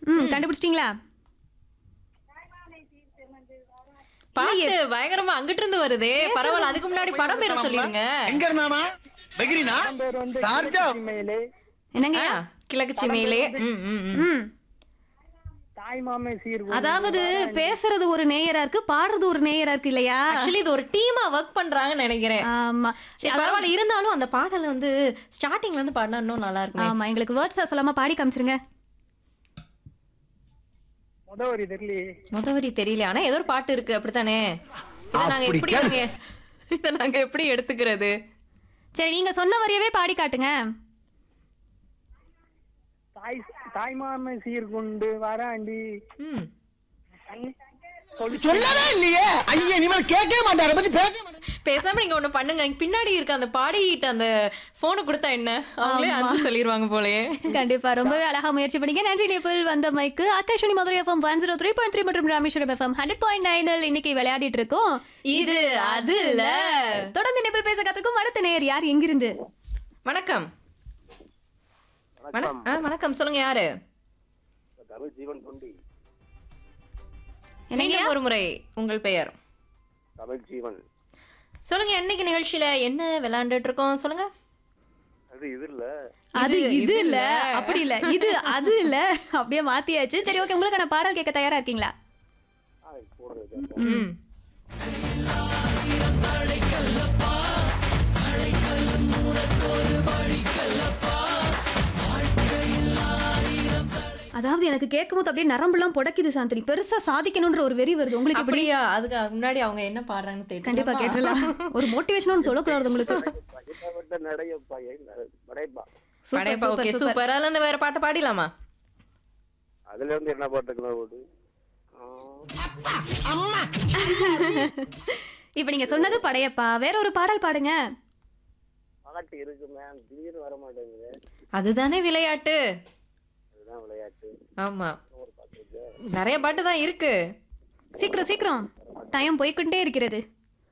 ம் கண்டுபிடிச்சிட்டீங்களா பாட்டு பயங்கரமா அங்கிட்டு இருந்து வருதே பரவாயில்ல அதுக்கு முன்னாடி படம் பேரை சொல்லிருங்க எங்க இருந்தானா வெகிரினா சார்ஜா என்னங்க ஆ, கிழக்கு சிமையிலே ம், ம், ம். ம் தாய் மாமே சீர் அதாவது பேசுறது ஒரு நேயரா இருக்கு பாடுறது ஒரு நேயரா இருக்கு இல்லையா ஆக்சுவலி இது ஒரு டீமா ஒர்க் பண்றாங்கன்னு நினைக்கிறேன் ஆமா சரி பரவாயில்ல இருந்தாலும் அந்த பாடல் வந்து ஸ்டார்டிங்ல இருந்து பாடினா இன்னும் நல்லா இருக்குமே ஆமா எங்களுக்கு வேர்ட்ஸா சொல்லாம பாடி காமிச்சிருங்க முத ஒரு தெரியலையே முதவரி தெரியல ஆனா ஏதோ ஒரு பாட்டு இருக்கு அப்படித்தானே இதை நாங்க அப்படி எப்படி கேளு. நாங்க- இதை நாங்க எப்படி எடுத்துக்கிறது சரி நீங்க சொன்ன வரியவே பாடி காட்டுங்க தாய் தாய் மாமே சீர் கொண்டு வராண்டி ம். சொல்லவே இல்லையே ஐயா இனிமேல் கேட்கவே மாட்டார பத்தி பேச பேசாம நீங்க ஒண்ணு பண்ணுங்க இங்க பின்னாடி இருக்க அந்த பாடிட்டு அந்த போனை கொடுத்தா என்ன அவங்களே ஆன்சர் சொல்லிடுவாங்க போலயே கண்டிப்பா ரொம்பவே அழகா முயற்சி பண்ணீங்க நன்றி நேபிள் வந்த மைக்கு Akashvani Madurai FM one zero three point three மற்றும் ராமேஸ்வரம் எஃப்எம் ஹண்ட்ரட் பாயிண்ட் நைனில் இன்னைக்கு விளையாடிட்டு இருக்கோம் இது அது இல்ல தொடர்ந்து நேபிள் பேச கத்துக்கும் அடுத்த நேயர் யார் எங்கிருந்து வணக்கம் வணக்கம் ஆ, வணக்கம் சொல்லுங்க யாரு தமிழ் ஜீவன் தொண்டி மீண்டும் ஒரு முறை உங்கள் பெயர் தமிழ் ஜீவன் சொல்லுங்க என்னைக்கு நிகழ்ச்சியில என்ன விளையாண்டுட்டு இருக்கோம் சொல்லுங்க அது இது இல்ல அது இது- இது இது இல்ல இல்ல. அப்படி இல்ல இது அது இல்ல அப்படியே மாத்தியாச்சு சரி ஓகே உங்களுக்கான பாடல் கேட்க தயாரா இருக்கீங்களா போடுறது ம் அதாவது எனக்கு கேட்கும்போது அப்படியே நரம்புலாம் புடக்குது சாந்தினி பெருசா சாதிக்கணும்ன்ற ஒரு வெறி வருது உங்களுக்கு எப்படி அப்படியா அதுக்கு முன்னாடி அவங்க என்ன பாடுறாங்கன்னு தெரியும் கண்டிப்பா கேட்டலாம் ஒரு மோட்டிவேஷன் சொல்லக்கூடாது உங்களுக்கு பட்ட நடையப்பா படைப்பா super, Padayappa super, okay super. Super அதுல இருந்து வேற பாட்டு பாடிடலாமா அதுல இருந்து என்ன பாட்டுக்குள்ள ஓடு இப்ப நீங்க சொன்னது படையப்பா வேற ஒரு பாடல் பாடுங்க பாட்டு இருக்கு மேம் திடீர்னு வர மாட்டேங்குது அதுதானே விளையாட்டு அதுதான் விளையாட்டு ஆமா நிறைய பாட்டு தான் இருக்கு சீக்கிரம் சீக்கிரம் டைம் போய்க்கொண்டே இருக்கிறது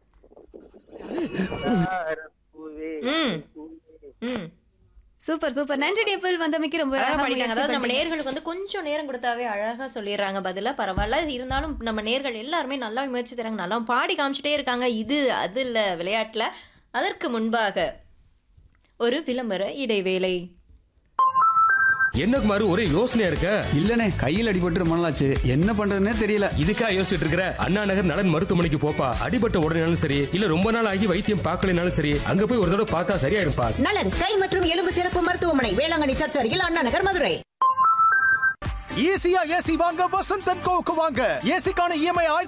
பூவே ம் ம் சூப்பர் சூப்பர் நன்றி நேபிள் வந்தமைக்கு ரொம்ப அழகா அழகா படிக்கிறாங்க முயற்சி அதாவது நம்ம பண்ணீங்க. நேர்களுக்கு வந்து கொஞ்சம் நேரம் கொடுத்தாவே அழகா சொல்லிடுறாங்க பதிலா பரவாயில்ல இருந்தாலும் நம்ம நேர்கள் எல்லாருமே நல்லா முயற்சி தராங்க நல்லா பாடி காமிச்சிட்டே இருக்காங்க இது அது இல்ல விளையாட்டுல அதற்கு முன்பாக ஒரு விளம்பர இடைவேளை என்ன குமாரு ஒரே யோசனையா இருக்க இல்லனே கையில் அடிபட்டு ரொம்ப நாளாச்சு என்ன பண்றதுன்னே தெரியல இதுக்கா யோசிச்சுட்டு இருக்கிற அண்ணா நகர் நலன் மருத்துவமனைக்கு போப்பா அடிபட்ட உடனேனாலும் சரி இல்ல ரொம்ப நாள் ஆகி வைத்தியம் பார்க்கலனாலும் சரி அங்க போய் ஒரு தடவை பார்த்தா சரியாயிருப்பா நலன் கை மற்றும் எலும்பு சிறப்பு மருத்துவமனை வேளாங்கண்ணி சர்ச் அருகில் அண்ணா நகர் மதுரை ஈஸியா ஏசி வாங்க வசந்த் அண்ட் கோவுக்கு வாங்க ஏசிக்கான இஎம்ஐ